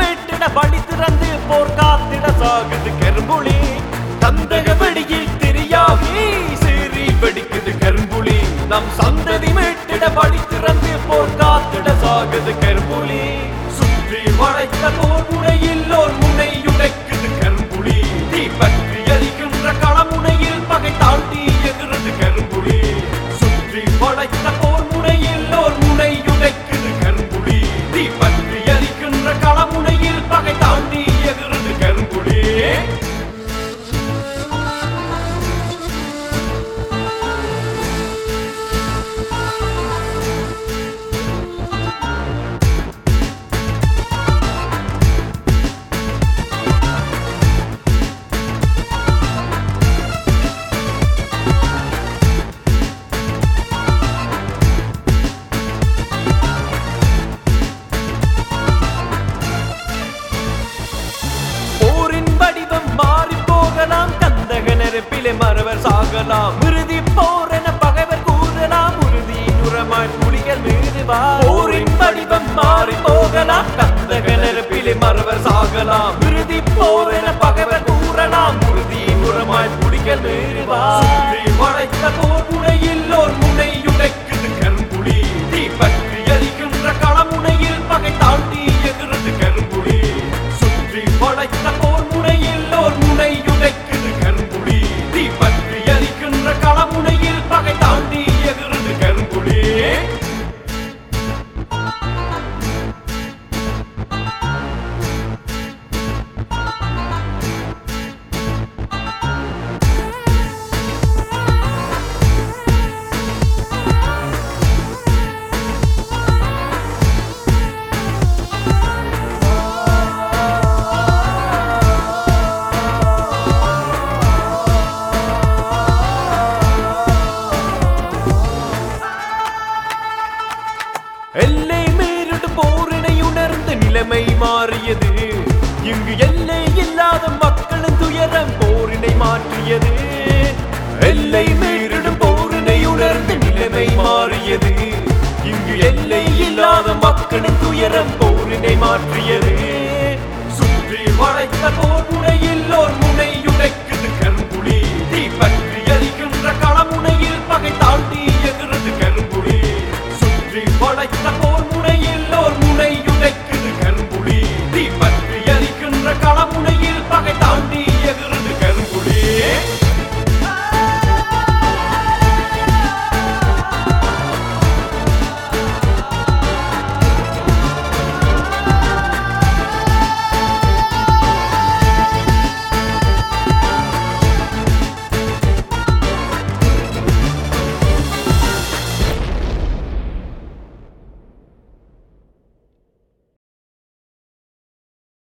மீட்டிட வழி திறந்து போர் காத்திட சாகுது கரும்புலி கந்தக வெடியில் தெரியாமே சீறி வெடிக்குது கரும்புலி நம் சந்ததி மீட்டிட வழி திறந்து போர் காத்திட சாகுது கரும்புலி சுற்றி வளைத்த போர் முனையில் ஓர் முனை உடைக்குது கரும்புலி தீ பற்றி எரிக்கின்ற களமுனையில் பகை தாண்டி எகிறது கரும்புலி சுற்றி வளைத்த போர் முனையில் ஓர் முனை உடைக்குது கரும்புலி தீ பற்றி எரிக்கின்ற களமுனையில் பகை தாண்டி எகிறது கரும்புலி போரின் வடிவம் மாறி போகலாம் கந்தக நெருப்பிலே மறவர் சாகலாம் இறுதி போரென பகைவர் கூறலாம் உறுதி நுரமாய் புலிகள் மீது வா போரின் வடிவம் மாறி போகலாம் கந்தக நெருப்பிலே மறவர் சாகலாம் இறுதி போரென பகைவர் கூறலாம் உறுதி நுரமாய் புலிகள் மீது வா சுற்றி வளைத்த போர் முனையில் ஓர் முனை உடைக்குது கரும்புலி தீ பற்றி எரிக்கின்ற களமுனையில் பகை தாண்டி எகிறது கரும்புலி சுற்றி வளைத்த போர் முனையில் ஓர் முனை உடைக்குது கரும்புலி தீ பற்றி எரிக்கின்ற களமுனையில் பகை தாண்டி எகிறது கரும்புலி எல்லை மீறிடு போரினை உணர்ந்த நிலைமை மாறியது இங்கு எல்லை இல்லாத மக்களின் துயரம் போரினை மாற்றியது எல்லை மீறிடும் போரினை உணர்ந்த நிலைமை மாறியது இங்கு எல்லை இல்லாத மக்களின் துயரம் போரினை மாற்றியது சுற்றி வளைத்த போர் முனையில் ஓர் முனை உடைக்குது கரும்புலி தீ பற்றி எரிக்கின்ற களமுனையில் பகை தாண்டி எகிறது கரும்புலி சுற்றி வளைத்த